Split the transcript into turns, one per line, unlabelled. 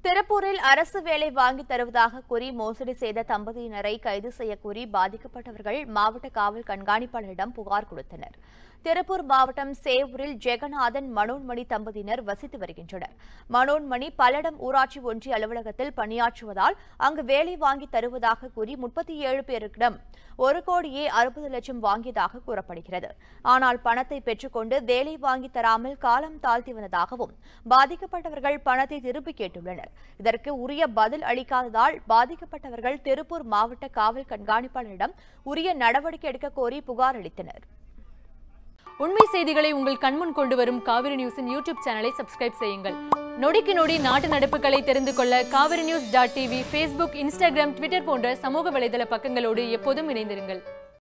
திருப்பூரில் அரசு வேலை வாங்கி தருவதாக கூறி மோசடி செய்த தம்பதியினரை கைது செய்யக்கோரி பாதிக்கப்பட்டவர்கள் மாவட்ட காவல் கண்காணிப்பாளரிடம் புகார் கொடுத்தனர் திருப்பூர் மாவட்டம் சேவூரில் ஜெகநாதன் மனோன்மணி தம்பதியினர் வசித்து வருகின்றனர் மனோன்மணி பல்லடம் ஊராட்சி ஒன்றிய அலுவலகத்தில் பணியாற்றுவதால் அங்கு வேலை வாங்கி தருவதாக கூறி முப்பத்தி ஏழு பேரிடம் ஒரு கோடியே அறுபது லட்சம் வாங்கியதாக கூறப்படுகிறது ஆனால் பணத்தை பெற்றுக்கொண்டு வேலை வாங்கி தராமல் காலம் தாழ்த்தி வந்ததாகவும் பாதிக்கப்பட்டவர்கள் பணத்தை திருப்பி கேட்டுள்ளனர் இதற்கு உரிய பதில் அளிக்காததால் பாதிக்கப்பட்டவர்கள் திருப்பூர் மாவட்ட காவல் கண்காணிப்பாளரிடம் உரிய நடவடிக்கை எடுக்க கோரி புகார் அளித்தனர்
உண்மை செய்திகளை உங்கள் கண்முன் கொண்டு வரும் காவிரி நியூஸின் யூடியூப் சேனலை சப்ஸ்கிரைப் செய்யுங்கள் நொடிக்கு நொடி நாட்டு நடப்புகளை தெரிந்து கொள்ள Kaveri news dot TV Facebook Instagram Twitter போன்ற சமூக வலைதள பக்கங்களோடு எப்போதும் இணைந்திருங்கள்